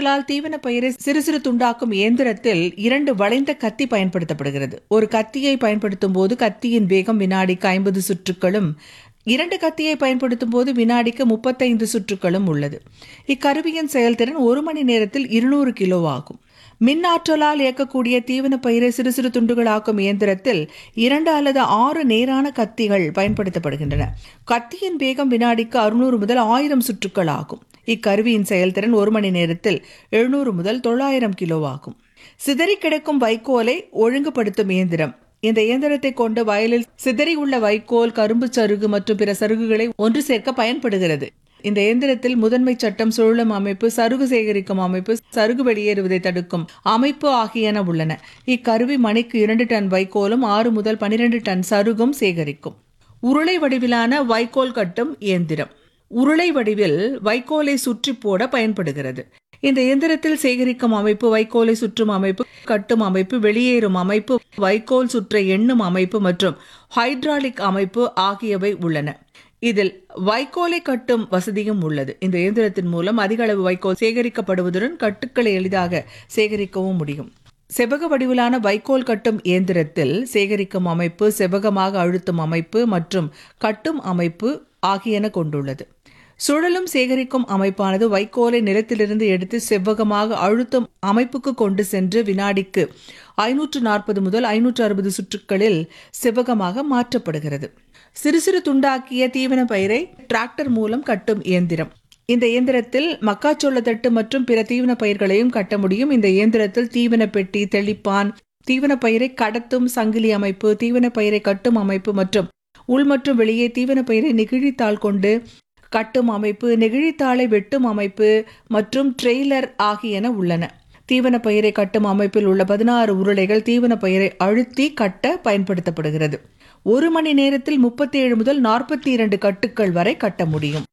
ஆற்றலால் தீவன பயிரை சிறு சிறு துண்டாக்கும் இயந்திரத்தில் இரண்டு வளைந்த கத்தி பயன்படுத்தப்படுகிறது ஒரு கத்தியை பயன்படுத்தும் போது கத்தியின் வேகம் வினாடிக்கு ஐம்பது சுற்றுக்களும் இரண்டு கத்தியை பயன்படுத்தும் போது வினாடிக்கு முப்பத்தைந்து சுற்றுக்களும் உள்ளது இக்கருவியின் செயல்திறன் ஒரு மணி நேரத்தில் இருநூறு கிலோ ஆகும் மின் ஆற்றலால் இயக்கக்கூடிய தீவன பயிரை சிறு சிறு துண்டுகளாக்கும் இயந்திரத்தில் இரண்டு அல்லது ஆறு நேரான கத்திகள் பயன்படுத்தப்படுகின்றன கத்தியின் வேகம் வினாடிக்கு அறுநூறு முதல் ஆயிரம் சுற்றுக்கள் ஆகும் இக்கருவியின் செயல்திறன் ஒரு மணி நேரத்தில் எழுநூறு முதல் தொள்ளாயிரம் கிலோ ஆகும் சிதறி கிடக்கும் வைக்கோலை ஒழுங்குபடுத்தும் இயந்திரம் இந்த இயந்திரத்தை கொண்டு வயலில் சிதறி உள்ள வைக்கோல் கரும்பு சருகு மற்றும் பிற சருகுகளை ஒன்று சேர்க்க பயன்படுகிறது இந்த இயந்திரத்தில் முதன்மை சட்டம் சுழலும் அமைப்பு சருகு சேகரிக்கும் அமைப்பு சருகு வெளியேறுவதை தடுக்கும் அமைப்பு ஆகியன உள்ளன இக்கருவி மணிக்கு இரண்டு டன் வைக்கோலும் ஆறு முதல் பனிரெண்டு டன் சருகும் சேகரிக்கும் உருளை வடிவிலான வைக்கோல் கட்டும் இயந்திரம் உருளை வடிவில் வைக்கோலை சுற்றி போட பயன்படுகிறது இந்த இயந்திரத்தில் சேகரிக்கும் அமைப்பு வைக்கோலை சுற்றும் அமைப்பு கட்டும் அமைப்பு வெளியேறும் அமைப்பு வைக்கோல் சுற்ற எண்ணும் அமைப்பு மற்றும் ஹைட்ராலிக் அமைப்பு ஆகியவை உள்ளன இதில் வைக்கோலை கட்டும் வசதியும் உள்ளது இந்த இயந்திரத்தின் மூலம் அதிக அளவு வைக்கோல் சேகரிக்கப்படுவதுடன் கட்டுக்களை எளிதாக சேகரிக்கவும் முடியும் செவ்வக வடிவிலான வைக்கோல் கட்டும் இயந்திரத்தில் சேகரிக்கும் அமைப்பு செவ்வகமாக அழுத்தும் அமைப்பு மற்றும் கட்டும் அமைப்பு ஆகியன கொண்டுள்ளது சுழலும் சேகரிக்கும் அமைப்பானது வைக்கோலை நிலத்திலிருந்து எடுத்து செவ்வகமாக அழுத்தும் அமைப்புக்கு கொண்டு சென்று வினாடிக்கு ஐநூற்று நாற்பது முதல் ஐநூற்று அறுபது சுற்றுக்களில் செவ்வகமாக மாற்றப்படுகிறது சிறு சிறு துண்டாக்கிய தீவன பயிரை டிராக்டர் மூலம் கட்டும் இயந்திரம் இந்த இயந்திரத்தில் மக்காச்சோள தட்டு மற்றும் பிற தீவன பயிர்களையும் கட்ட முடியும் இந்த இயந்திரத்தில் தீவன பெட்டி தெளிப்பான் தீவன பயிரை கடத்தும் சங்கிலி அமைப்பு தீவன பயிரை கட்டும் அமைப்பு மற்றும் உள் மற்றும் வெளியே தீவன பயிரை நெகிழித்தாள் கொண்டு கட்டும் அமைப்பு நெகிழித்தாளை வெட்டும் அமைப்பு மற்றும் ட்ரெய்லர் ஆகியன உள்ளன தீவன பயிரை கட்டும் அமைப்பில் உள்ள பதினாறு உருளைகள் தீவன பயிரை அழுத்தி கட்ட பயன்படுத்தப்படுகிறது ஒரு மணி நேரத்தில் முப்பத்தி ஏழு முதல் நாற்பத்தி இரண்டு கட்டுக்கள் வரை கட்ட முடியும்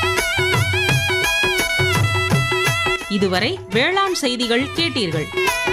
இதுவரை வேளாண் செய்திகள் கேட்டீர்கள்